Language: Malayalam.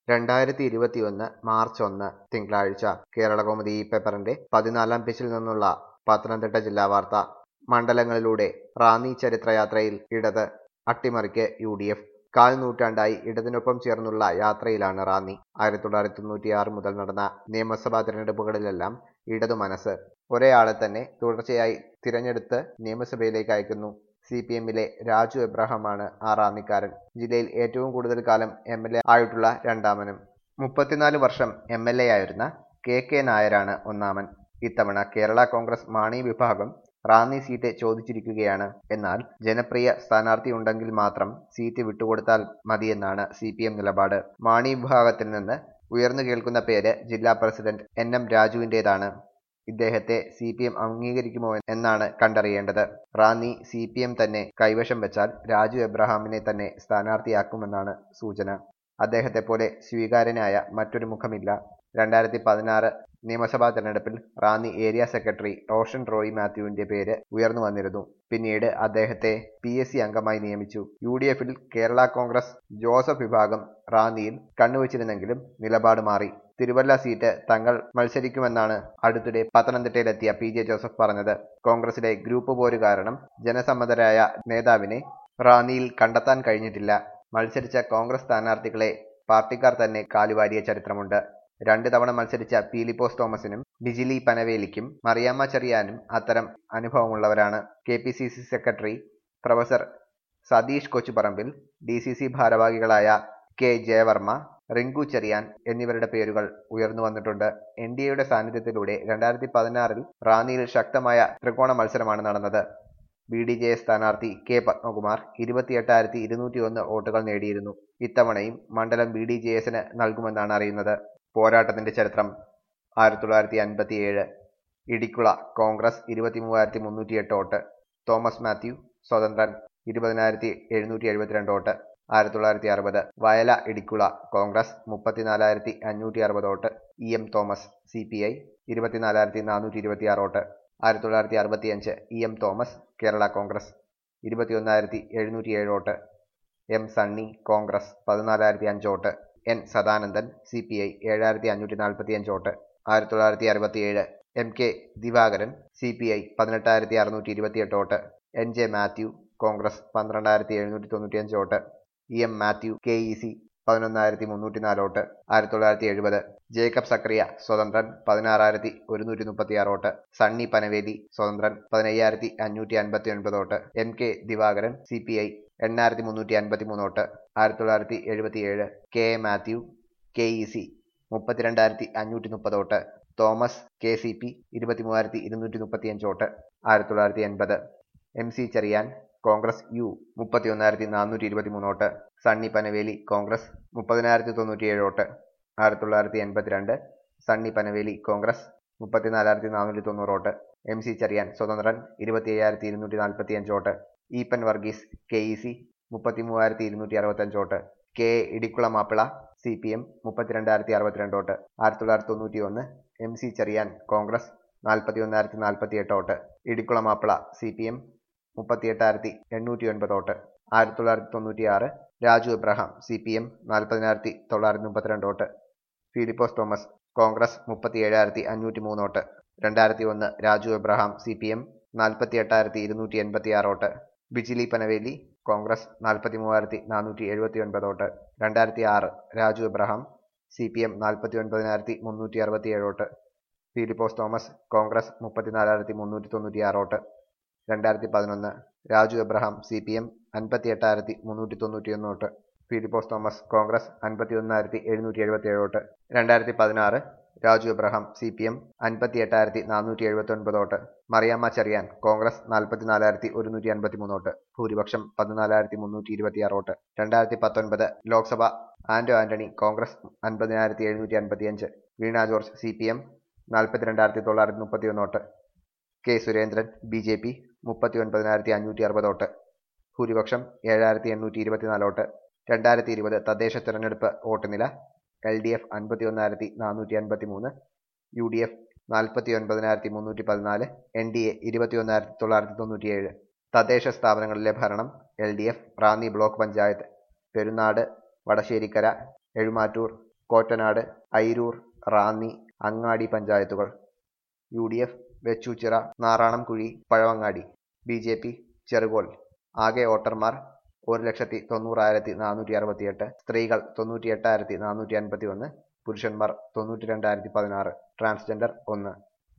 രണ്ടായിരത്തി ഇരുപത്തിയൊന്ന് മാർച്ച് ഒന്ന് തിങ്കളാഴ്ച കേരളകൗമുദി ഈ പേപ്പറിന്റെ പതിനാലാം പേജിൽ നിന്നുള്ള പത്തനംതിട്ട ജില്ലാ വാർത്ത മണ്ഡലങ്ങളിലൂടെ റാന്നി ചരിത്രയാത്രയിൽ ഇടത് അട്ടിമറിക്ക് യു ഡി എഫ് കാൽ നൂറ്റാണ്ടായി ഇടതിനൊപ്പം ചേർന്നുള്ള യാത്രയിലാണ് റാന്നി ആയിരത്തി തൊള്ളായിരത്തി തൊണ്ണൂറ്റിയാറ് മുതൽ നടന്ന നിയമസഭാ തിരഞ്ഞെടുപ്പുകളിലെല്ലാം ഇടതു മനസ്സ് ഒരേയാളെ തന്നെ തുടർച്ചയായി തിരഞ്ഞെടുത്ത് നിയമസഭയിലേക്ക് അയക്കുന്നു സി പി എമ്മിലെ രാജു എബ്രഹാമാണ് ആ റാന്നിക്കാരൻ ജില്ലയിൽ ഏറ്റവും കൂടുതൽ കാലം എം എൽ എ ആയിട്ടുള്ള രണ്ടാമനും മുപ്പത്തിനാല് വർഷം എം എൽ എ ആയിരുന്ന കെ കെ നായരാണ് ഒന്നാമൻ ഇത്തവണ കേരള കോൺഗ്രസ് മാണി വിഭാഗം റാന്നി സീറ്റ് ചോദിച്ചിരിക്കുകയാണ് എന്നാൽ ജനപ്രിയ സ്ഥാനാർത്ഥി ഉണ്ടെങ്കിൽ മാത്രം സീറ്റ് വിട്ടുകൊടുത്താൽ മതിയെന്നാണ് സി പി എം നിലപാട് മാണി വിഭാഗത്തിൽ നിന്ന് ഉയർന്നു കേൾക്കുന്ന പേര് ജില്ലാ പ്രസിഡന്റ് എൻ എം രാജുവിൻ്റേതാണ് ഇദ്ദേഹത്തെ സി പി എം അംഗീകരിക്കുമോ എന്നാണ് കണ്ടറിയേണ്ടത് റാന്നി സി പി എം തന്നെ കൈവശം വെച്ചാൽ രാജു എബ്രഹാമിനെ തന്നെ സ്ഥാനാർത്ഥിയാക്കുമെന്നാണ് സൂചന അദ്ദേഹത്തെ പോലെ സ്വീകാര്യനായ മറ്റൊരു മുഖമില്ല രണ്ടായിരത്തി പതിനാറ് നിയമസഭാ തെരഞ്ഞെടുപ്പിൽ റാന്നി ഏരിയ സെക്രട്ടറി റോഷൻ റോയ് മാത്യുവിന്റെ പേര് ഉയർന്നു വന്നിരുന്നു പിന്നീട് അദ്ദേഹത്തെ പി എസ് സി അംഗമായി നിയമിച്ചു യു ഡി എഫിൽ കേരള കോൺഗ്രസ് ജോസഫ് വിഭാഗം റാന്നിയിൽ കണ്ണുവച്ചിരുന്നെങ്കിലും നിലപാട് മാറി തിരുവല്ല സീറ്റ് തങ്ങൾ മത്സരിക്കുമെന്നാണ് അടുത്തിടെ പത്തനംതിട്ടയിലെത്തിയ പി ജെ ജോസഫ് പറഞ്ഞത് കോൺഗ്രസിലെ ഗ്രൂപ്പ് പോര് കാരണം ജനസമ്മതരായ നേതാവിനെ റാന്നിയിൽ കണ്ടെത്താൻ കഴിഞ്ഞിട്ടില്ല മത്സരിച്ച കോൺഗ്രസ് സ്ഥാനാർത്ഥികളെ പാർട്ടിക്കാർ തന്നെ കാലുവാരിയ ചരിത്രമുണ്ട് രണ്ട് തവണ മത്സരിച്ച പീലിപ്പോസ് തോമസിനും ബിജിലി പനവേലിക്കും മറിയാമ്മ ചെറിയാനും അത്തരം അനുഭവമുള്ളവരാണ് K P C C secretary professor Satheesh Kochuparambil D C C ഭാരവാഹികളായ കെ ജയവർമ്മ റിങ്കു ചെറിയാൻ എന്നിവരുടെ പേരുകൾ ഉയർന്നു വന്നിട്ടുണ്ട് എൻ ഡി എയുടെ സാന്നിധ്യത്തിലൂടെ രണ്ടായിരത്തി പതിനാറിൽ റാന്നിയിൽ ശക്തമായ ത്രികോണ മത്സരമാണ് നടന്നത് ബി ഡി ജെ സ്ഥാനാർത്ഥി കെ പത്മകുമാർ ഇരുപത്തിയെട്ടായിരത്തി ഇരുന്നൂറ്റി ഒന്ന് വോട്ടുകൾ നേടിയിരുന്നു ഇത്തവണയും മണ്ഡലം ബി ഡി ജെ എസിന് നൽകുമെന്നാണ് അറിയുന്നത് പോരാട്ടത്തിന്റെ ചരിത്രം ആയിരത്തി തൊള്ളായിരത്തി അൻപത്തി ഏഴ് ഇടിക്കുള കോൺഗ്രസ് ഇരുപത്തി മൂവായിരത്തി മുന്നൂറ്റി എട്ട് വോട്ട് തോമസ് മാത്യു സ്വതന്ത്രൻ ഇരുപതിനായിരത്തി എഴുന്നൂറ്റി എഴുപത്തിരണ്ട് വോട്ട് ആയിരത്തി തൊള്ളായിരത്തി അറുപത് വയല ഇടിക്കുള കോൺഗ്രസ് മുപ്പത്തിനാലായിരത്തി അഞ്ഞൂറ്റി അറുപത് vote E M Thomas C P I ഇരുപത്തിനാലായിരത്തി നാനൂറ്റി ഇരുപത്തി ആറ് വോട്ട് ആയിരത്തി തൊള്ളായിരത്തി അറുപത്തി അഞ്ച് E M Thomas Kerala Congress ഇരുപത്തിയൊന്നായിരത്തി എഴുന്നൂറ്റി ഏഴ് വോട്ട് എം സണ്ണി കോൺഗ്രസ് പതിനാലായിരത്തി അഞ്ച് vote N Sadanandan C P I ഏഴായിരത്തി അഞ്ഞൂറ്റി നാൽപ്പത്തി അഞ്ച് വോട്ട് ആയിരത്തി തൊള്ളായിരത്തി അറുപത്തി ഏഴ് M K Divakaran C P I പതിനെട്ടായിരത്തി അറുന്നൂറ്റി ഇരുപത്തിയെട്ട് vote N J Mathew Congress പന്ത്രണ്ടായിരത്തി എഴുന്നൂറ്റി തൊണ്ണൂറ്റിയഞ്ച് vote E M Mathew K E C പതിനൊന്നായിരത്തി മുന്നൂറ്റി നാല് വോട്ട് ആയിരത്തി തൊള്ളായിരത്തി എഴുപത് ജേക്കബ് സക്രിയ സ്വതന്ത്രൻ പതിനാറായിരത്തി ഒരുന്നൂറ്റി മുപ്പത്തിയാറ് വോട്ട് സണ്ണി പനവേലി സ്വതന്ത്രൻ പതിനയ്യായിരത്തി അഞ്ഞൂറ്റി അൻപത്തി ഒൻപത് vote M K Divakaran C P I എണ്ണായിരത്തി മുന്നൂറ്റി അൻപത്തി മൂന്ന് വോട്ട് ആയിരത്തി തൊള്ളായിരത്തി എഴുപത്തി ഏഴ് K A Mathew K E C മുപ്പത്തിരണ്ടായിരത്തി അഞ്ഞൂറ്റി മുപ്പത് vote Thomas K C P ഇരുപത്തി മൂവായിരത്തി ഇരുന്നൂറ്റി മുപ്പത്തിയഞ്ച് വോട്ട് ആയിരത്തി തൊള്ളായിരത്തി എൺപത് M C Cheriyan Congress U മുപ്പത്തി ഒന്നായിരത്തി നാനൂറ്റി ഇരുപത്തി മൂന്ന് വോട്ട് സണ്ണി പനവേലി കോൺഗ്രസ് മുപ്പതിനായിരത്തി തൊണ്ണൂറ്റിയേഴ് വോട്ട് ആയിരത്തി തൊള്ളായിരത്തി എൺപത്തിരണ്ട് സണ്ണി പനവേലി കോൺഗ്രസ് മുപ്പത്തിനാലായിരത്തി നാനൂറ്റി തൊണ്ണൂറ് വോട്ട് എം സി ചെറിയാൻ സ്വതന്ത്രൻ ഇരുപത്തി അയ്യായിരത്തി ഇരുന്നൂറ്റി നാൽപ്പത്തി അഞ്ച് vote Eapen Varghese K E C മുപ്പത്തി മൂവായിരത്തി ഇരുന്നൂറ്റി അറുപത്തഞ്ച് vote K A Idikula Mappila C P M മുപ്പത്തിരണ്ടായിരത്തി അറുപത്തിരണ്ട് വോട്ട് ആയിരത്തി തൊള്ളായിരത്തി തൊണ്ണൂറ്റി ഒന്ന് എം സി ചെറിയാൻ കോൺഗ്രസ് നാൽപ്പത്തി ഒന്നായിരത്തി നാൽപ്പത്തി എട്ട് vote Idikula Mappila C P M മുപ്പത്തിയെട്ടായിരത്തി എണ്ണൂറ്റി ഒൻപത് വോട്ട് ആയിരത്തി തൊള്ളായിരത്തി തൊണ്ണൂറ്റി ആറ് Raju Abraham C P M നാൽപ്പതിനായിരത്തി തൊള്ളായിരത്തി മുപ്പത്തിരണ്ട് വോട്ട് ഫിലിപ്പോസ് തോമസ് കോൺഗ്രസ് മുപ്പത്തി ഏഴായിരത്തി അഞ്ഞൂറ്റി മൂന്ന് വോട്ട് രണ്ടായിരത്തി ഒന്ന് Raju Abraham C P M നാൽപ്പത്തി എട്ടായിരത്തി ഇരുന്നൂറ്റി എൺപത്തി ആറ് വോട്ട് ബിജിലി പനവേലി കോൺഗ്രസ് നാൽപ്പത്തി മൂവായിരത്തി നാനൂറ്റി എഴുപത്തി ഒൻപത് വോട്ട് രണ്ടായിരത്തി ആറ് Raju Abraham C P M നാൽപ്പത്തി ഒൻപതിനായിരത്തി മുന്നൂറ്റി അറുപത്തി ഏഴ് വോട്ട് ഫിലിപ്പോസ് തോമസ് കോൺഗ്രസ് മുപ്പത്തിനാലായിരത്തി മുന്നൂറ്റി തൊണ്ണൂറ്റി ആറ് വോട്ട് രണ്ടായിരത്തി പതിനൊന്ന് Raju Abraham C P M അൻപത്തി എട്ടായിരത്തി മുന്നൂറ്റി തൊണ്ണൂറ്റിയൊന്ന് വോട്ട് ഫിലിപ്പോസ് തോമസ് കോൺഗ്രസ് അൻപത്തി ഒന്നായിരത്തി എഴുന്നൂറ്റി എഴുപത്തി ഏഴ് വോട്ട് രണ്ടായിരത്തി പതിനാറ് Raju Abraham C P M അൻപത്തി എട്ടായിരത്തി നാനൂറ്റി എഴുപത്തി ഒൻപത് വോട്ട് മറിയാമ്മ ചെറിയാൻ കോൺഗ്രസ് നാൽപ്പത്തിനാലായിരത്തി ഒരുന്നൂറ്റി അൻപത്തി മൂന്ന് വോട്ട് ഭൂരിപക്ഷം പതിനാലായിരത്തി മുന്നൂറ്റി ഇരുപത്തി ആറ് വോട്ട് രണ്ടായിരത്തി പത്തൊൻപത് ലോക്സഭ ആന്റോ ആന്റണി കോൺഗ്രസ് അൻപതിനായിരത്തി എഴുന്നൂറ്റി അൻപത്തി അഞ്ച് Veena George C P M നാൽപ്പത്തിരണ്ടായിരത്തി തൊള്ളായിരത്തി മുപ്പത്തി ഒന്ന് vote K Surendran B J P മുപ്പത്തി ഒൻപതിനായിരത്തി അഞ്ഞൂറ്റി അറുപത് വോട്ട് ഭൂരിപക്ഷം ഏഴായിരത്തി എണ്ണൂറ്റി ഇരുപത്തിനാല് വോട്ട് രണ്ടായിരത്തി ഇരുപത് തദ്ദേശ തെരഞ്ഞെടുപ്പ് വോട്ട് നില എൽ ഡി എഫ് അൻപത്തി ഒന്നായിരത്തി നാനൂറ്റി അൻപത്തി മൂന്ന് യു ഡി എഫ് നാൽപ്പത്തി ഒൻപതിനായിരത്തി മുന്നൂറ്റി പതിനാല് എൻ ഡി എ ഇരുപത്തി ഒന്നായിരത്തി തൊള്ളായിരത്തി തൊണ്ണൂറ്റിയേഴ് തദ്ദേശ സ്ഥാപനങ്ങളിലെ ഭരണം L D F Ranni block panchayat Perunad Vadasserikkara Ezhumattoor Kottanad Ayroor Ranni Angadi പഞ്ചായത്തുകൾ U D F Vechoochira Naranamkuzhi Pazhavangadi B J P Cherukole ആകെ വോട്ടർമാർ ഒരു ലക്ഷത്തി തൊണ്ണൂറായിരത്തി നാനൂറ്റി അറുപത്തിയെട്ട് സ്ത്രീകൾ തൊണ്ണൂറ്റി എട്ടായിരത്തി നാനൂറ്റി അൻപത്തി ഒന്ന് പുരുഷന്മാർ തൊണ്ണൂറ്റി രണ്ടായിരത്തി പതിനാറ് ട്രാൻസ്ജെൻഡർ ഒന്ന്